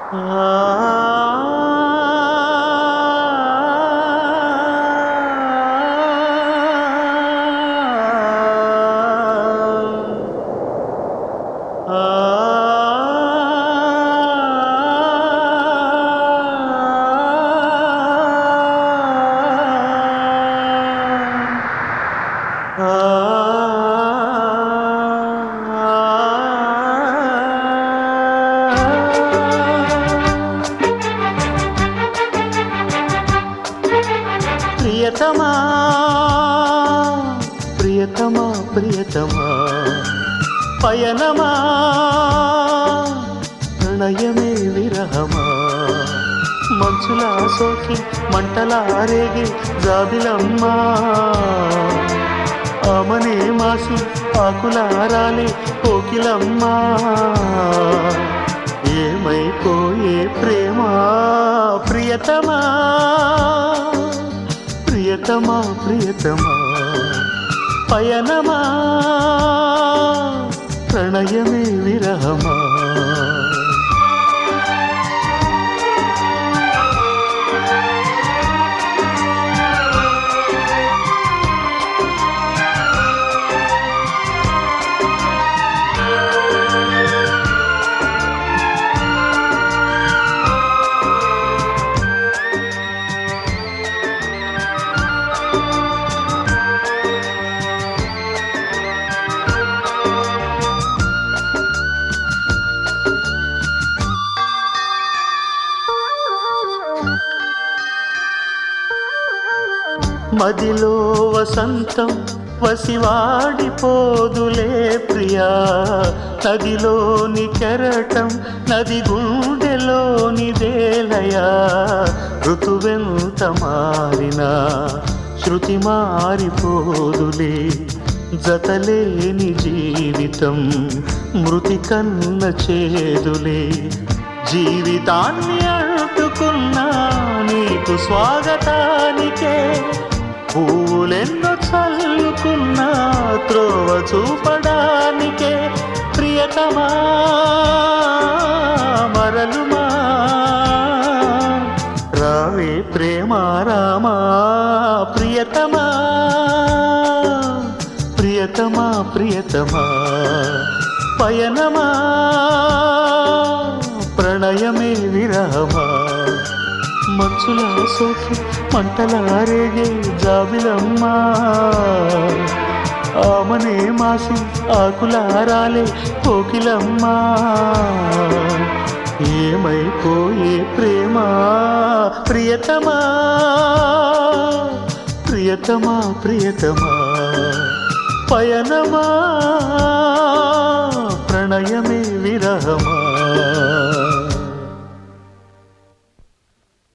ప్రియతమా ప్రియతమా ప్రియతమా పయనమా ప్రణయమే విరహమా మంచులా సోకి మంటలా రేగి జాబిలమ్మా ఆమనే మాసి ఆకులారాలే కోకిలమ్మా ఏమైపోయే ప్రేమ ప్రియతమా ప్రియతమా ప్రియతమా పయనమా ప్రణయమే విరహమా మదిలో వసంతం వసివాడిపోదులే ప్రియా నదిలోని కెరటం నది గుండెలోని దేలయా ఋతువెంత మారినా శృతి మారిపోదులే జతలేని జీవితం మృతి కన్న చేదులే జీవితాన్ని అంటుకున్నా నీకు స్వాగతానికే పూలెన్నో చల్లుకున్నా త్రోవ చూపడానికే ప్రియతమా మరలుమా రావే ప్రేమ రామా ప్రియతమా ప్రియతమా ప్రియతమా పయనమా ప్రణయమే విరహమా మంచులా సోకి మంటలా రేగే జాబిలమ్మా ఆమనే మాసి ఆకులారాలే కోకిలమ్మా ఏమైపోయే ప్రేమ ప్రియతమా ప్రియతమా ప్రియతమా పయనమా ప్రణయమే విరహమా